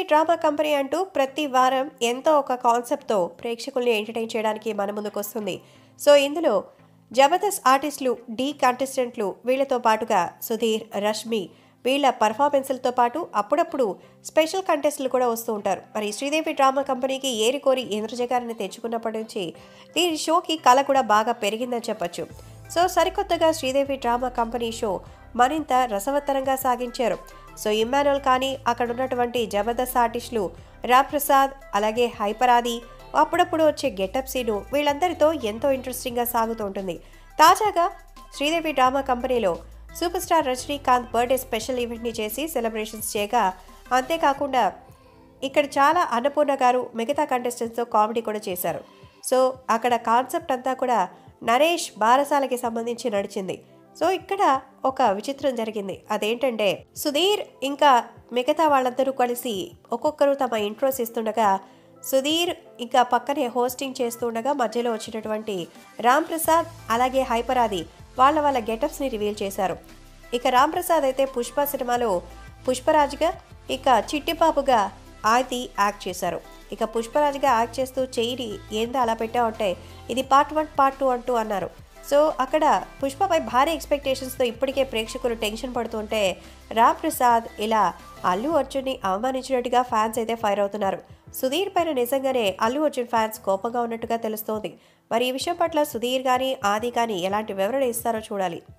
drama company అంటూ ప్రతి వారం ఎంతో ఒక కాన్సెప్ట్తో ప్రేక్షకుల్ని ఎంటర్టైన్ చేయడానికి మన ముందుకు వస్తుంది సో ఇందులో జబర్దస్త్ ఆర్టిస్టులు డి కంటెస్టెంట్లు వీళ్ళతో పాటుగా సుధీర్ రష్మి వీళ్ళ పర్ఫార్మెన్స్లతో పాటు అప్పుడప్పుడు స్పెషల్ కంటెస్ట్లు కూడా వస్తూ ఉంటారు మరి శ్రీదేవి డ్రామా కంపెనీకి ఏరికోరి ఇంద్రజ గారిని తెచ్చుకున్నప్పటి నుంచి దీని షోకి కళ కూడా బాగా పెరిగిందని చెప్పొచ్చు సో సరికొత్తగా శ్రీదేవి డ్రామా కంపెనీ షో మరింత రసవత్తరంగా సాగించారు సో ఇమ్మానువల్ కానీ అక్కడ ఉన్నటువంటి జబర్దస్త్ ఆర్టిస్టులు రామ్ అలాగే హైపరాది అప్పుడప్పుడు వచ్చే గెటప్ సీను వీళ్ళందరితో ఎంతో ఇంట్రెస్టింగ్గా సాగుతూ ఉంటుంది తాజాగా శ్రీదేవి డ్రామా కంపెనీలో super star Rajinikanth birthday special ఈవెంట్ని చేసి సెలబ్రేషన్స్ చేయగా అంతేకాకుండా ఇక్కడ చాలా అన్నపూర్ణ గారు మిగతా కంటెస్టెంట్స్తో కామెడీ కూడా చేశారు సో అక్కడ కాన్సెప్ట్ అంతా కూడా నరేష్ బారసాలకి సంబంధించి నడిచింది సో ఇక్కడ ఒక విచిత్రం జరిగింది అదేంటంటే సుధీర్ ఇంకా మిగతా వాళ్ళందరూ కలిసి ఒక్కొక్కరు తమ ఇంట్రోస్ ఇస్తుండగా సుధీర్ ఇంకా పక్కనే హోస్టింగ్ చేస్తుండగా మధ్యలో వచ్చినటువంటి రామ్ ప్రసాద్ అలాగే హైపరాది వాళ్ళ వాళ్ళ గెటప్స్ని రివీల్ చేశారు ఇక రామ్ ప్రసాద్ అయితే పుష్ప సినిమాలో పుష్పరాజ్గా ఇక చిట్టిపాపుగా ఆది యాక్ట్ చేశారు ఇక పుష్పరాజ్గా యాక్ట్ చేస్తూ చెయ్యిని ఏందో అలా పెట్టావంటే ఇది పార్ట్ వన్ పార్ట్ టూ అంటూ అన్నారు సో అక్కడ పుష్పపై భారీ ఎక్స్పెక్టేషన్స్తో ఇప్పటికే ప్రేక్షకులు టెన్షన్ పడుతుంటే రామ్ ప్రసాద్ ఇలా అల్లు అర్జున్ని అవమానించినట్టుగా ఫ్యాన్స్ అయితే ఫైర్ అవుతున్నారు సుధీర్ పైన నిజంగానే అల్లు అర్జున్ ఫ్యాన్స్ కోపంగా ఉన్నట్టుగా తెలుస్తోంది మరి ఈ విషయం పట్ల సుధీర్ కానీ ఆది కానీ ఎలాంటి వివరణ ఇస్తారో చూడాలి